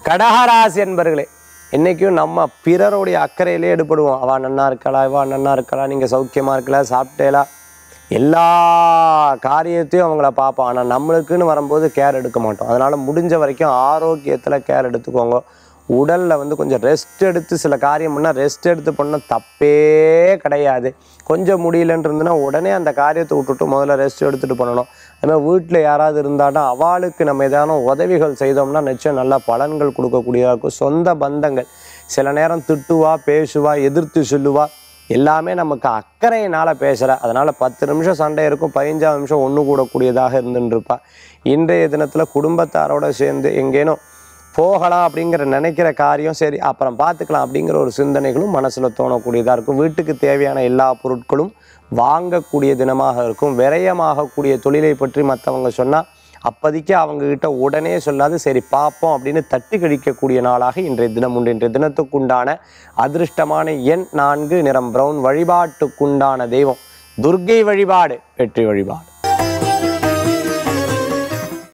கடகராசி என்பர்களே என்றைக்கும் நம்ம பிறருடைய அக்கறையிலே ஈடுபடுவோம் அவள் நன்னா இருக்கலாம் இவா நன்னா இருக்கலாம் நீங்கள் சௌக்கியமாக இருக்கலாம் சாப்பிட்டேலா எல்லா காரியத்தையும் அவங்கள பார்ப்போம் ஆனால் நம்மளுக்குன்னு வரும்போது கேர் எடுக்க மாட்டோம் அதனால் முடிஞ்ச வரைக்கும் ஆரோக்கியத்தில் கேர் எடுத்துக்கோங்க உடலில் வந்து கொஞ்சம் ரெஸ்ட் எடுத்து சில காரியம் பண்ணால் ரெஸ்ட் எடுத்து பண்ணால் தப்பே கிடையாது கொஞ்சம் முடியலன்னு இருந்துன்னா உடனே அந்த காரியத்தை விட்டுட்டு முதல்ல ரெஸ்ட் எடுத்துகிட்டு பண்ணணும் அதுமாதிரி வீட்டில் யாராவது இருந்தாலும் அவளுக்கு நம்ம ஏதாவது உதவிகள் செய்தோம்னா நிச்சயம் நல்ல பலன்கள் கொடுக்கக்கூடியதாக இருக்கும் சொந்த பந்தங்கள் சில நேரம் திட்டுவா பேசுவா எதிர்த்து சொல்லுவா எல்லாமே நமக்கு அக்கறையினால் பேசுகிற அதனால் பத்து நிமிஷம் சண்டை இருக்கும் பதினஞ்சாவது நிமிஷம் ஒன்று கூடக்கூடியதாக இருந்துட்டு இருப்பா இன்றைய தினத்தில் குடும்பத்தாரோட சேர்ந்து எங்கேனும் போகலாம் அப்படிங்கிற நினைக்கிற காரியம் சரி அப்புறம் பார்த்துக்கலாம் அப்படிங்கிற ஒரு சிந்தனைகளும் மனசில் தோணக்கூடியதாக இருக்கும் வீட்டுக்கு தேவையான எல்லா பொருட்களும் வாங்கக்கூடிய தினமாக இருக்கும் விரயமாகக்கூடிய தொழிலை பற்றி மற்றவங்க சொன்னால் அப்போதைக்கு அவங்கக்கிட்ட உடனே சொல்லாது சரி பார்ப்போம் அப்படின்னு தட்டி கழிக்கக்கூடிய நாளாக இன்றைய தினம் உண்டு இன்றைய தினத்துக்குண்டான அதிர்ஷ்டமான எண் நான்கு நிறம் பிரவுன் வழிபாட்டுக்குண்டான தெய்வம் துர்க்கை வழிபாடு வெற்றி வழிபாடு